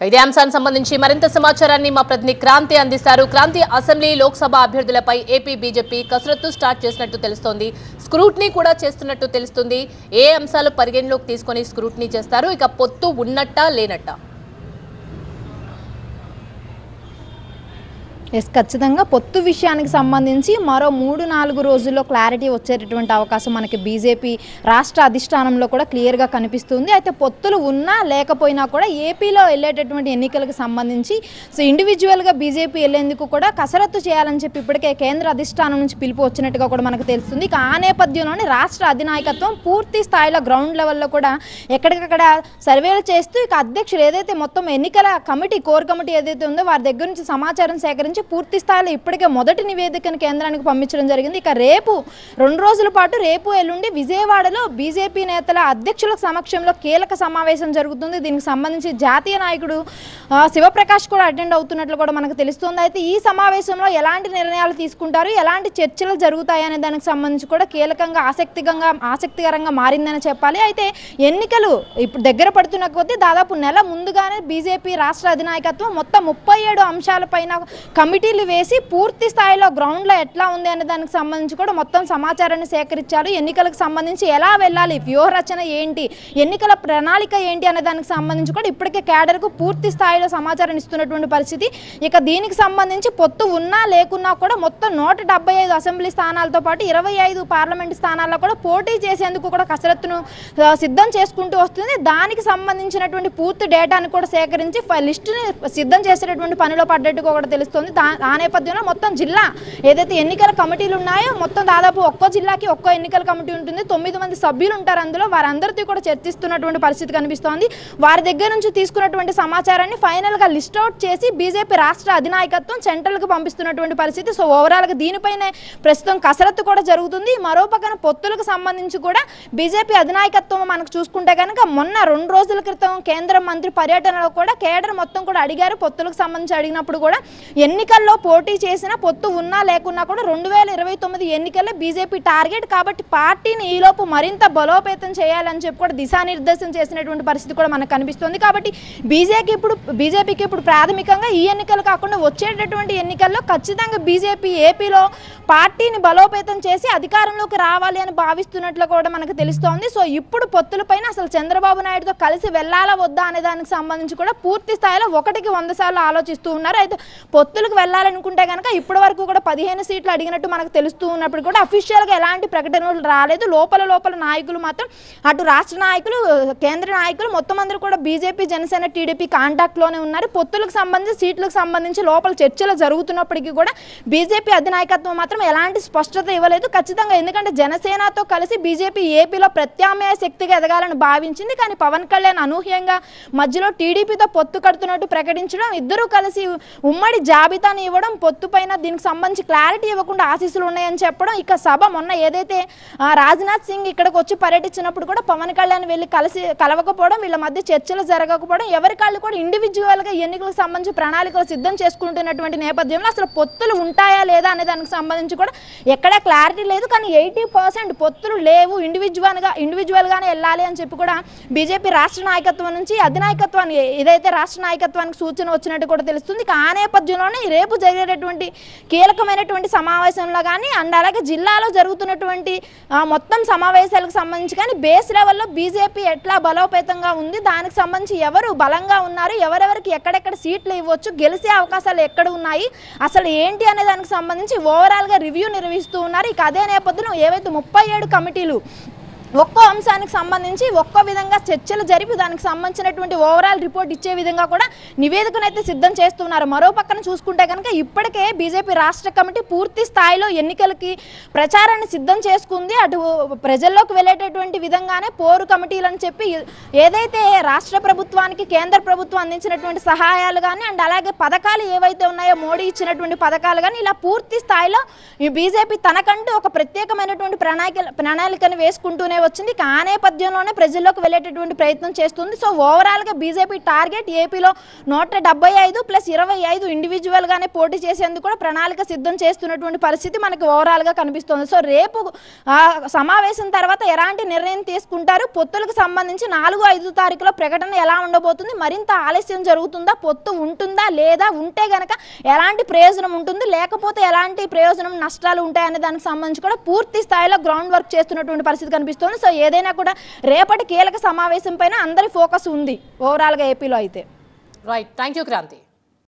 ఇక ఇదే అంశానికి సంబంధించి మరింత సమాచారాన్ని మా ప్రతినిధి క్రాంతి అందిస్తారు క్రాంతి అసెంబ్లీ లోక్సభ అభ్యర్థులపై ఏపీ బీజేపీ కసరత్తు స్టార్ట్ చేసినట్టు తెలుస్తోంది స్క్రూట్నీ కూడా చేస్తున్నట్టు తెలుస్తుంది ఏ అంశాలు పరిగణలోకి తీసుకొని స్క్రూట్నీ చేస్తారు ఇక పొత్తు ఉన్నట్టా లేనట్టా ఎస్ ఖచ్చితంగా పొత్తు విషయానికి సంబంధించి మరో మూడు నాలుగు రోజుల్లో క్లారిటీ వచ్చేటటువంటి అవకాశం మనకి బీజేపీ రాష్ట్ర అధిష్టానంలో కూడా క్లియర్గా కనిపిస్తుంది అయితే పొత్తులు ఉన్నా లేకపోయినా కూడా ఏపీలో వెళ్ళేటటువంటి ఎన్నికలకు సంబంధించి సో ఇండివిజువల్గా బీజేపీ వెళ్ళేందుకు కూడా కసరత్తు చేయాలని చెప్పి ఇప్పటికే కేంద్ర అధిష్టానం నుంచి పిలుపు వచ్చినట్టుగా కూడా మనకు తెలుస్తుంది ఇక ఆ నేపథ్యంలోనే రాష్ట్ర అధినాయకత్వం పూర్తి స్థాయిలో గ్రౌండ్ లెవెల్లో కూడా ఎక్కడికక్కడ సర్వేలు చేస్తూ ఇక అధ్యక్షులు ఏదైతే మొత్తం ఎన్నికల కమిటీ కోర్ కమిటీ ఏదైతే ఉందో వారి దగ్గర నుంచి సమాచారం సేకరించి పూర్తి స్థాయిలో ఇప్పటికే మొదటి నివేదికను కేంద్రానికి పంపించడం జరిగింది ఇక రేపు రెండు రోజుల పాటు రేపు ఎల్లుండి విజయవాడలో బీజేపీ నేతల అధ్యక్షుల సమక్షంలో కీలక సమావేశం జరుగుతుంది దీనికి సంబంధించి జాతీయ నాయకుడు ఆ, శివప్రకాష్ కూడా అటెండ్ అవుతున్నట్లు కూడా మనకు తెలుస్తుంది అయితే ఈ సమావేశంలో ఎలాంటి నిర్ణయాలు తీసుకుంటారు ఎలాంటి చర్చలు జరుగుతాయి అనే దానికి సంబంధించి కూడా కీలకంగా ఆసక్తికంగా ఆసక్తికరంగా మారిందని చెప్పాలి అయితే ఎన్నికలు ఇప్పుడు దగ్గర పడుతున్న కొద్దీ దాదాపు నెల ముందుగానే బీజేపీ రాష్ట్ర అధినాయకత్వం మొత్తం ముప్పై ఏడు అంశాలపైన కమిటీలు వేసి పూర్తి స్థాయిలో గ్రౌండ్లో ఎట్లా ఉంది అనే దానికి సంబంధించి కూడా మొత్తం సమాచారాన్ని సేకరించారు ఎన్నికలకు సంబంధించి ఎలా వెళ్ళాలి వ్యూహరచన ఏంటి ఎన్నికల ప్రణాళిక ఏంటి అనే దానికి సంబంధించి కూడా ఇప్పటికే క్యాడర్కు పూర్తి స్థాయిలో సమాచారం ఇస్తున్నటువంటి పరిస్థితి ఇక దీనికి సంబంధించి పొత్తు ఉన్నా లేకున్నా కూడా మొత్తం నూట డెబ్బై ఐదు అసెంబ్లీ స్థానాలతో పాటు ఇరవై ఐదు పార్లమెంట్ స్థానాల్లో కూడా పోటీ చేసేందుకు కూడా కసరత్తును ఆ, సిద్ధం చేసుకుంటూ వస్తుంది దానికి సంబంధించినటువంటి పూర్తి డేటాను కూడా సేకరించి ఫ- లిస్టుని సిద్ధం చేసేటటువంటి పనిలో పడ్డట్టుగా కూడా తెలుస్తుంది దా ఆ నేపథ్యంలో మొత్తం జిల్లా ఏదైతే ఎన్నికల కమిటీలు ఉన్నాయో మొత్తం దాదాపు ఒక్కో జిల్లాకి ఒక్కో ఎన్నికల కమిటీ ఉంటుంది తొమ్మిది మంది సభ్యులు ఉంటారు అందులో వారందరితో కూడా చర్చిస్తున్నటువంటి పరిస్థితి కనిపిస్తోంది వారి దగ్గర నుంచి తీసుకున్నటువంటి సమాచారాన్ని ఫైనల్గా లిస్ట్ అవుట్ చేసి బీజేపీ రాష్ట్ర అధినాయకత్వం సెంట్రల్కి పంపిస్తున్నటువంటి పరిస్థితి సో ఓవరాల్గా దీనిపైనే ప్రస్తుతం కసరత్తు కూడా జరుగుతుంది మరో పక్కన పొత్తులకు సంబంధించి కూడా బీజేపీ అధినాయకత్వం మనకు చూసుకుంటే కనుక మొన్న రెండు రోజుల క్రితం కేంద్ర మంత్రి పర్యటనలో కూడా కేడర్ మొత్తం కూడా అడిగారు పొత్తులకు సంబంధించి అడిగినప్పుడు కూడా ఎన్నికల్లో పోటీ చేసిన పొత్తు ఉన్నా లేకున్నా కూడా రెండు వేల ఇరవై తొమ్మిది ఎన్నికల్లో బీజేపీ టార్గెట్ కాబట్టి పార్టీని ఈలోపు మరింత బలోపేతం చేయాలని చెప్పి కూడా దిశానిర్దేశం చేసినటువంటి పరిస్థితి కూడా మనకు కనిపిస్తుంది కాబట్టి బీజేపీ ఇప్పుడు బీజేపీకి ఇప్పుడు ప్రాథమికంగా ఈ ఎన్నికలు కాకుండా వచ్చేటటువంటి ఎన్నికల్లో ఖచ్చితంగా బీజేపీ ఏపీలో పార్టీని బలోపేతం చేసి అధికారంలోకి రావాలి అని భావిస్తున్నట్లు కూడా మనకు తెలుస్తోంది సో ఇప్పుడు పొత్తులపైన అసలు చంద్రబాబు నాయుడుతో కలిసి వెళ్ళాలా వద్దా అనే దానికి సంబంధించి కూడా పూర్తి స్థాయిలో ఒకటికి వంద సార్లు ఆలోచిస్తూ ఉన్నారు అయితే పొత్తులకు వెళ్ళాలనుకుంటే కనుక ఇప్పటి వరకు కూడా పదిహేను సీట్లు అడిగినట్టు మనకు తెలుస్తూ ఉన్నప్పుడు కూడా అఫీషియల్గా ఎలాంటి ప్రకటనలు రాలేదు లోపల లోపల నాయకులు మాత్రం అటు రాష్ట్ర నాయకులు కేంద్ర నాయకులు మొత్తం అందరూ కూడా బీజేపీ జనసేన టీడీపీ కాంటాక్ట్లోనే ఉన్నారు పొత్తులకు సంబంధించి సీట్లకు సంబంధించి లోపల చర్చలు జరుగుతున్నప్పటికీ కూడా బీజేపీ అధినాయకత్వం మాత్రం ఎలాంటి స్పష్టత ఇవ్వలేదు ఖచ్చితంగా ఎందుకంటే జనసేనతో కలిసి బీజేపీ ఏపీలో ప్రత్యామ్నాయ శక్తిగా ఎదగాలని భావించింది కానీ పవన్ కళ్యాణ్ అనూహ్యంగా మధ్యలో టీడీపీతో పొత్తు కడుతున్నట్టు ప్రకటించడం ఇద్దరూ కలిసి ఉమ్మడి జాబితాని ఇవ్వడం పొత్తు పైన దీనికి సంబంధించి క్లారిటీ ఇవ్వకుండా ఆశీస్సులు ఉన్నాయని చెప్పడం ఇక సభ మొన్న ఏదైతే ఆ, రాజ్నాథ్ సింగ్ ఇక్కడికి వచ్చి పర్యటించినప్పుడు కూడా పవన్ కళ్యాణ్ వెళ్ళి కలిసి కలవకపోవడం వీళ్ళ మధ్య చర్చలు జరగకపోవడం ఎవరి కాళ్ళు కూడా ఇండివిజువల్గా ఎన్నికలకు సంబంధించి ప్రణాళికలు సిద్ధం చేసుకుంటున్నటువంటి నేపథ్యంలో అసలు పొత్తులు ఉంటాయా లేదా అనే దానికి సంబంధించి కూడా ఎక్కడా క్లారిటీ లేదు కానీ ఎయిటీ పర్సెంట్ పొత్తులు లేవు ఇండివిజువల్గా ఇండివిజువల్గానే వెళ్ళాలి అని చెప్పి కూడా బీజేపీ రాష్ట్ర నాయకత్వం నుంచి అధినాయకత్వాన్ని ఏదైతే రాష్ట్ర నాయకత్వానికి సూచన వచ్చినట్టు కూడా తెలుస్తుంది ఇక ఆ నేపథ్యంలోనే రేపు జరిగేటటువంటి కీలకమైనటువంటి సమావేశంలో కానీ అండ్ అలాగే జిల్లాలో జరుగుతున్నటువంటి ఆ, మొత్తం సమావేశాలకు సంబంధించి కానీ బేస్ లెవెల్లో బీజేపీ ఎట్లా బలోపేతంగా ఉంది దానికి సంబంధించి ఎవరు బలంగా ఉన్నారు ఎవరెవరికి ఎక్కడెక్కడ సీట్లు ఇవ్వచ్చు గెలిచే అవకాశాలు ఎక్కడ ఉన్నాయి అసలు ఏంటి అనే దానికి సంబంధించి ఓవరాల్గా రివ్యూ నిర్వహిస్తూ ఉన్నారు ఇక అదే నేపథ్యంలో ఏవైతే ముప్పై ఏడు కమిటీలు ఒక్కో అంశానికి సంబంధించి ఒక్కో విధంగా చర్చలు జరిపి దానికి సంబంధించినటువంటి ఓవరాల్ రిపోర్ట్ ఇచ్చే విధంగా కూడా నివేదికను అయితే సిద్ధం చేస్తున్నారు మరో పక్కన చూసుకుంటే కనుక ఇప్పటికే బీజేపీ రాష్ట్ర కమిటీ పూర్తి స్థాయిలో ఎన్నికలకి ప్రచారాన్ని సిద్ధం చేసుకుంది అటు ప్రజల్లోకి వెళ్ళేటటువంటి విధంగానే పోరు కమిటీలని చెప్పి ఏదైతే రాష్ట్ర ప్రభుత్వానికి కేంద్ర ప్రభుత్వం అందించినటువంటి సహాయాలు కానీ అండ్ అలాగే పథకాలు ఏవైతే ఉన్నాయో మోడీ ఇచ్చినటువంటి పథకాలు కానీ ఇలా పూర్తి స్థాయిలో ఈ బీజేపీ తనకంటూ ఒక ప్రత్యేకమైనటువంటి ప్రణాళిక ప్రణాళికను వేసుకుంటూనే వచ్చింది ఇక ఆ నేపథ్యంలోనే ప్రజల్లోకి వెళ్ళేటటువంటి ప్రయత్నం చేస్తుంది సో ఓవరాల్గా బీజేపీ టార్గెట్ ఏపీలో నూట డెబ్బై ఐదు ప్లస్ ఇరవై ఐదు ఇండివిజువల్గానే పోటీ చేసేందుకు కూడా ప్రణాళిక సిద్ధం చేస్తున్నటువంటి పరిస్థితి మనకి ఓవరాల్గా కనిపిస్తుంది సో రేపు ఆ, సమావేశం తర్వాత ఎలాంటి నిర్ణయం తీసుకుంటారు పొత్తులకు సంబంధించి నాలుగు ఐదు తారీఖులో ప్రకటన ఎలా ఉండబోతుంది మరింత ఆలస్యం జరుగుతుందా పొత్తు ఉంటుందా లేదా ఉంటే గనక ఎలాంటి ప్రయోజనం ఉంటుంది లేకపోతే ఎలాంటి ప్రయోజనం నష్టాలు ఉంటాయనే దానికి సంబంధించి కూడా పూర్తి స్థాయిలో గ్రౌండ్ వర్క్ చేస్తున్నటువంటి పరిస్థితి కనిపిస్తుంది సో ఏదైనా కూడా రేపటి కీలక సమావేశం పైన అందరి ఫోకస్ ఉంది ఓవరాల్గా ఏపీలో అయితే రైట్ థ్యాంక్ యూ క్రాంతి